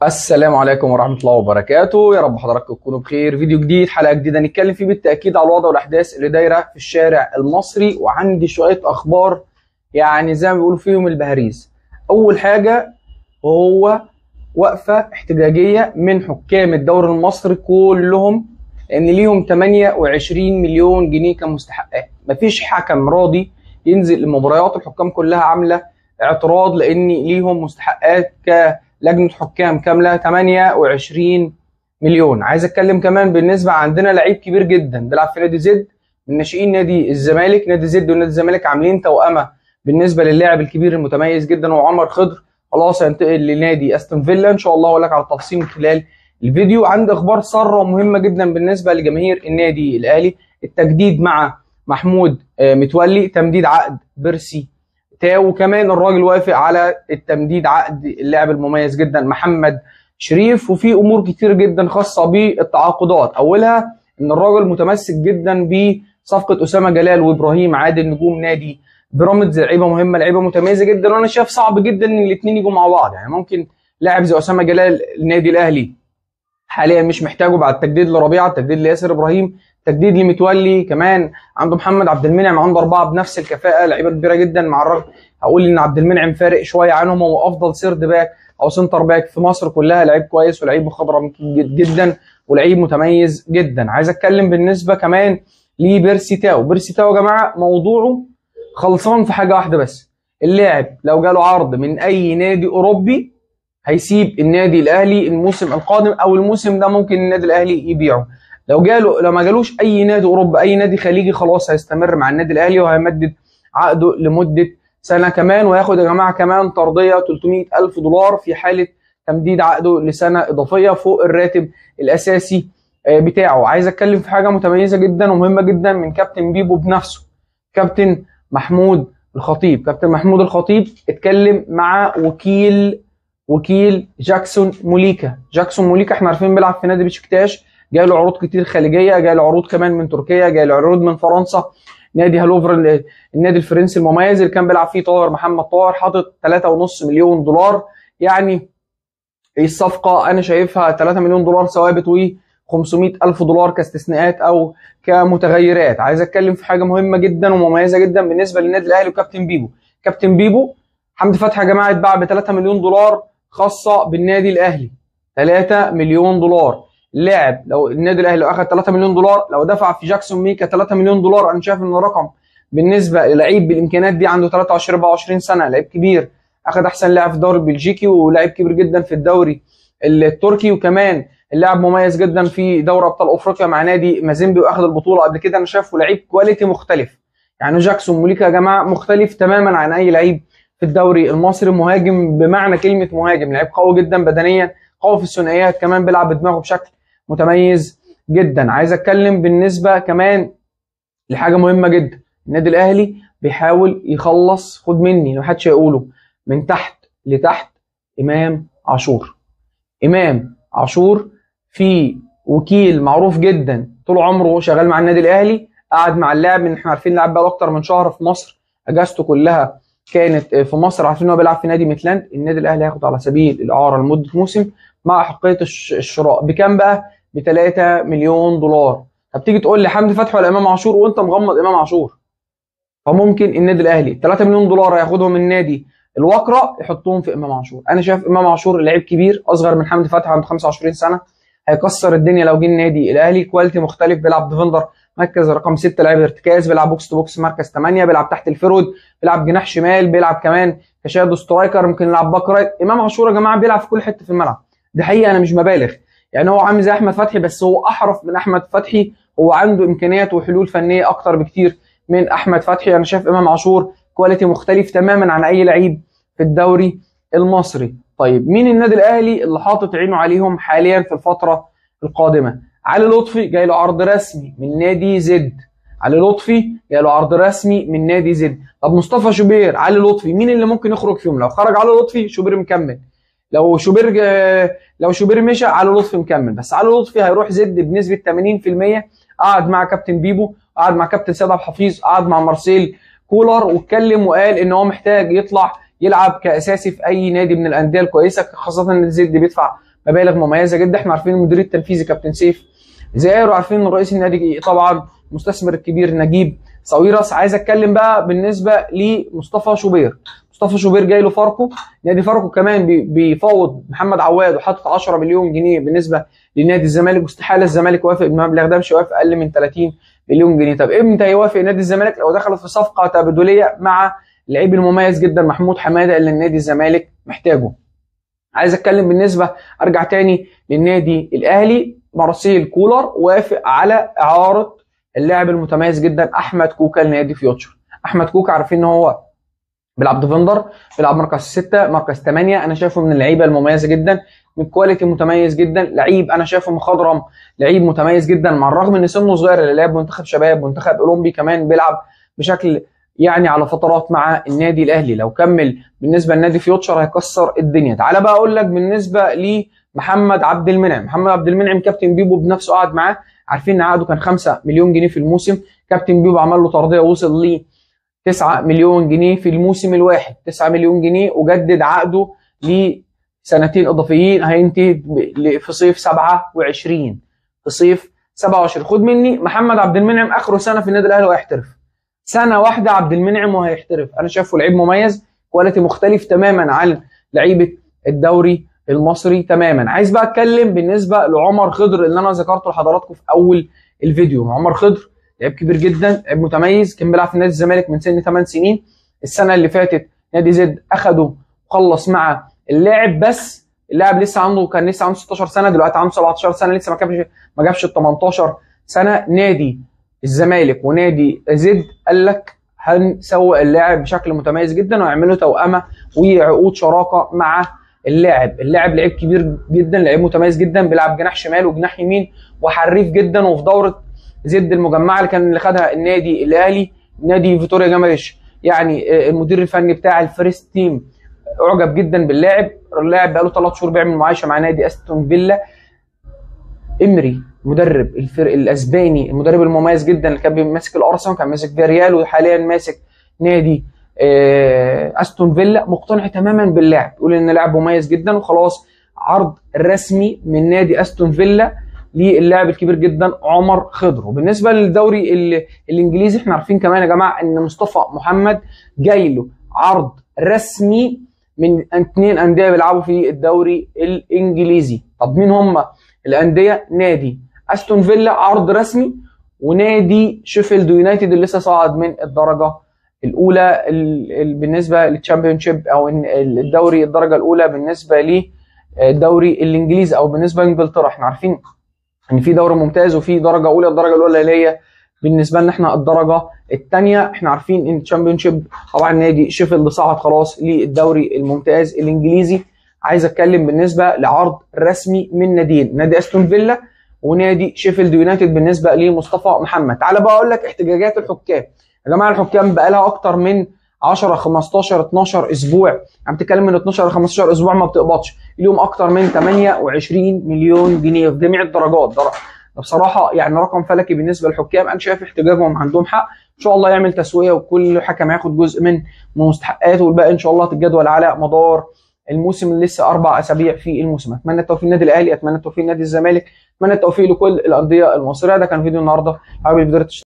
السلام عليكم ورحمة الله وبركاته يا رب حضراتكم تكونوا بخير فيديو جديد حلقة جديدة نتكلم فيه بالتأكيد على الوضع والأحداث اللي دايرة في الشارع المصري وعندي شوية أخبار يعني زي ما بيقولوا فيهم البهاريز أول حاجة وهو وقفة احتجاجية من حكام الدوري المصري كلهم لأن ليهم 28 مليون جنيه كمستحقات مفيش حكم راضي ينزل المباريات الحكام كلها عاملة اعتراض لأن ليهم مستحقات ك لجنه حكام كامله 28 مليون عايز اتكلم كمان بالنسبه عندنا لعيب كبير جدا بيلعب في نادي زد من ناشئين نادي الزمالك نادي زد ونادي الزمالك عاملين توأمه بالنسبه للاعب الكبير المتميز جدا هو عمر خضر خلاص هينتقل لنادي استون فيلا ان شاء الله اقول لك على التفصيل من خلال الفيديو عندي اخبار ساره مهمه جدا بالنسبه لجماهير النادي الاهلي التجديد مع محمود متولي تمديد عقد بيرسي تاو وكمان الراجل وافق على التمديد عقد اللاعب المميز جدا محمد شريف وفي امور كتير جدا خاصه بالتعاقدات اولها ان الراجل متمسك جدا بصفقه اسامه جلال وابراهيم عادل نجوم نادي بيراميدز لعيبه مهمه لعيبه متميزه جدا وانا شايف صعب جدا ان الاثنين يجوا مع بعض يعني ممكن لاعب زي اسامه جلال النادي الاهلي حاليا مش محتاجه بعد تجديد لربيعه تجديد لياسر ابراهيم تجديد لمتولي كمان عنده محمد عبد المنعم عنده اربعه بنفس الكفاءه لعيبه كبيره جدا مع الرغم هقول ان عبد المنعم فارق شويه عنهم هو افضل سيرد باك او سنتر باك في مصر كلها لعيب كويس ولعيب مخضرم جدا ولعيب متميز جدا عايز اتكلم بالنسبه كمان لبيرسي تاو بيرسي تاو يا جماعه موضوعه خلصان في حاجه واحده بس اللاعب لو جاله عرض من اي نادي اوروبي هيسيب النادي الاهلي الموسم القادم او الموسم ده ممكن النادي الاهلي يبيعه لو جاله لو ما جالوش اي نادي اوروبا اي نادي خليجي خلاص هيستمر مع النادي الاهلي وهيمدد عقده لمده سنه كمان وهياخد يا جماعه كمان ترضيه 300 الف دولار في حاله تمديد عقده لسنه اضافيه فوق الراتب الاساسي بتاعه عايز اتكلم في حاجه متميزه جدا ومهمه جدا من كابتن بيبو بنفسه كابتن محمود الخطيب كابتن محمود الخطيب اتكلم مع وكيل وكيل جاكسون موليكا جاكسون موليكا احنا عارفين بيلعب في نادي بشكتاش جاي له عروض كتير خليجيه جاي له عروض كمان من تركيا جاي له عروض من فرنسا نادي هالوفر النادي الفرنسي المميز اللي كان بيلعب فيه طاهر محمد طاهر حاطط 3.5 مليون دولار يعني الصفقه انا شايفها 3 مليون دولار ثوابت و 500 الف دولار كاستثناءات او كمتغيرات عايز اتكلم في حاجه مهمه جدا ومميزه جدا بالنسبه للنادي الاهلي وكابتن بيبو كابتن بيبو حمدي فتحي يا جماعه اتباع ب 3 مليون دولار خاصه بالنادي الاهلي 3 مليون دولار لاعب لو النادي الاهلي لو اخذ 3 مليون دولار لو دفع في جاكسون ميكا 3 مليون دولار انا شايف ان الرقم بالنسبه للعيب بالامكانيات دي عنده 23 24 سنه لعيب كبير اخذ احسن لاعب في الدوري البلجيكي ولاعب كبير جدا في الدوري التركي وكمان اللاعب مميز جدا في دوري ابطال افريقيا مع نادي مازيمبي واخذ البطوله قبل كده انا شايفه لعيب كواليتي مختلف يعني جاكسون موليكا يا جماعه مختلف تماما عن اي لعيب في الدوري المصري مهاجم بمعنى كلمه مهاجم لعيب قوي جدا بدنيا قوي في الثنائيات كمان بيلعب بدماغه بشكل متميز جدا عايز اتكلم بالنسبه كمان لحاجه مهمه جدا النادي الاهلي بيحاول يخلص خد مني لو حدش هيقوله من تحت لتحت امام عاشور امام عاشور في وكيل معروف جدا طول عمره شغال مع النادي الاهلي قعد مع اللاعب من احنا عارفين اللاعب بقى اكتر من شهر في مصر اجازته كلها كانت في مصر عارفين ان هو بيلعب في نادي ميتلاند النادي الاهلي هياخد على سبيل الاعاره لمده موسم مع احقيه الشراء بكام بقى؟ ب 3 مليون دولار طب تيجي تقول لي حمدي فتحي ولا امام عاشور وانت مغمض امام عاشور فممكن النادي الاهلي 3 مليون دولار هياخدهم من نادي الوقرة يحطوهم في امام عاشور انا شايف امام عاشور لعيب كبير اصغر من حمدي فتحي عنده 25 سنه هيكسر الدنيا لو جه النادي الاهلي كواليتي مختلف بيلعب ديفندر مركز رقم 6 لاعب ارتكاز بيلعب بوكس تو بوكس مركز 8 بيلعب تحت الفرود بيلعب جناح شمال بيلعب كمان كشادو سترايكر ممكن يلعب باك رايت امام عاشور يا جماعه بيلعب في كل حته في الملعب دي حقيقه انا مش مبالغ يعني هو عامل زي احمد فتحي بس هو احرف من احمد فتحي هو عنده امكانيات وحلول فنيه اكتر بكتير من احمد فتحي انا شايف امام عاشور كواليتي مختلف تماما عن اي لعيب في الدوري المصري طيب مين النادي الاهلي اللي حاطط عينه عليهم حاليا في الفتره القادمه علي لطفي جاي له عرض رسمي من نادي زد علي لطفي جاي له عرض رسمي من نادي زد طب مصطفى شوبير علي لطفي مين اللي ممكن يخرج فيهم لو خرج علي لطفي شوبير مكمل لو شوبير لو شوبير مشى علي لطفي مكمل بس علي لطفي هيروح زد بنسبه 80% قعد مع كابتن بيبو قعد مع كابتن سيد عبد الحفيظ قعد مع مارسيل كولر واتكلم وقال ان هو محتاج يطلع يلعب كاساسي في اي نادي من الانديه الكويسه خاصه ان زد بيدفع مبالغ مميزه جدا احنا عارفين المدير التنفيذي كابتن سيف زاهر وعارفين ان رئيس النادي طبعا المستثمر الكبير نجيب صويرس عايز اتكلم بقى بالنسبه لمصطفى شوبير مصطفى شوبير جاي له فاركو نادي فاركو كمان بيفاوض محمد عواد وحاطط 10 مليون جنيه بالنسبه لنادي الزمالك واستحاله الزمالك يوافق المبلغ ده مش يوافق اقل من 30 مليون جنيه طب امتى يوافق نادي الزمالك لو دخلت في صفقه تبادليه مع اللعيب المميز جدا محمود حماده اللي النادي الزمالك محتاجه عايز اتكلم بالنسبه ارجع تاني للنادي الاهلي مارسيل كولر وافق على اعاره اللاعب المتميز جدا احمد كوكا لنادي فيوتشر احمد كوكا عارفين ان هو بيلعب ديفندر بيلعب مركز 6 مركز 8 انا شايفه من اللعيبه المميزه جدا من كواليتي متميز جدا لعيب انا شايفه مخضرم لعيب متميز جدا مع الرغم ان سنه صغير اللي لعب منتخب شباب منتخب اولمبي كمان بيلعب بشكل يعني على فترات مع النادي الاهلي لو كمل بالنسبه لنادي فيوتشر هيكسر الدنيا تعالى بقى اقول لك بالنسبه لمحمد عبد المنعم محمد عبد المنعم كابتن بيبو بنفسه قعد معاه عارفين ان عقده كان 5 مليون جنيه في الموسم كابتن بيبو عمل له ترضيه وصل ل 9 مليون جنيه في الموسم الواحد 9 مليون جنيه وجدد عقده لسنتين اضافيين هينتهي في صيف 27 في صيف 27 خد مني محمد عبد المنعم اخره سنه في النادي الاهلي وهيحترف سنه واحده عبد المنعم وهيحترف انا شايفه لعيب مميز كواليتي مختلف تماما عن لعيبه الدوري المصري تماما عايز بقى اتكلم بالنسبه لعمر خضر اللي انا ذكرته لحضراتكم في اول الفيديو عمر خضر لعيب كبير جدا لعيب متميز كان بيلعب في نادي الزمالك من سن 8 سنين السنه اللي فاتت نادي زد اخده وخلص مع اللاعب بس اللاعب لسه عنده كان لسه عنده 16 سنه دلوقتي عنده 17 سنه لسه ما جابش ما جابش ال 18 سنه نادي الزمالك ونادي زد قال لك هنسوق اللاعب بشكل متميز جدا ويعملوا توأمه وعقود شراكه مع اللاعب اللاعب لعيب كبير جدا لعيب متميز جدا بيلعب جناح شمال وجناح يمين وحريف جدا وفي دوره زد المجمعه اللي كان اللي خدها النادي الاهلي نادي فيتوريا جامريش يعني المدير الفني بتاع الفريست تيم اعجب جدا باللاعب اللاعب بقاله ثلاث شهور بيعمل معايشه مع نادي استون فيلا امري مدرب الفرق الاسباني المدرب المميز جدا اللي كان ماسك الارسنال كان ماسك فيريال وحاليا ماسك نادي استون فيلا مقتنع تماما باللاعب يقول ان لاعب مميز جدا وخلاص عرض رسمي من نادي استون فيلا للاعب الكبير جدا عمر خضر وبالنسبه للدوري الانجليزي احنا عارفين كمان يا جماعه ان مصطفى محمد جاي له عرض رسمي من اثنين انديه بيلعبوا في الدوري الانجليزي طب مين هم الانديه نادي استون فيلا عرض رسمي ونادي شيفيلد يونايتد اللي لسه صعد من الدرجه الاولى بالنسبه للتشامبيون شيب او الدوري الدرجه الاولى بالنسبه للدوري الانجليزي او بالنسبه لانجلترا احنا عارفين ان في دوري ممتاز وفي درجه اولى الدرجه الاولى اللي هي بالنسبه لنا احنا الدرجه الثانيه احنا عارفين ان الشامبيون شيب طبعا نادي شيفيلد صعد خلاص للدوري الممتاز الانجليزي عايز اتكلم بالنسبه لعرض رسمي من ناديين نادي استون فيلا ونادي شيفيلد يونايتد بالنسبه لمصطفى محمد تعال بقى اقول لك احتجاجات الحكام يا جماعه الحكام بقى لها اكتر من 10 15 12 اسبوع عم تتكلم من 12 ل 15 اسبوع ما بتقبضش اليوم اكتر من 28 مليون جنيه في جميع الدرجات در... بصراحه يعني رقم فلكي بالنسبه للحكام انا شايف احتجاجهم عندهم حق ان شاء الله يعمل تسويه وكل حكم هياخد جزء من مستحقاته والباقي ان شاء الله تتجدول على مدار الموسم اللي لسه اربع اسابيع في الموسم اتمنى التوفيق للنادي الاهلي اتمنى التوفيق لنادي الزمالك اتمنى التوفيق لكل الانديه المصريه ده كان فيديو النهارده حابب الفيديو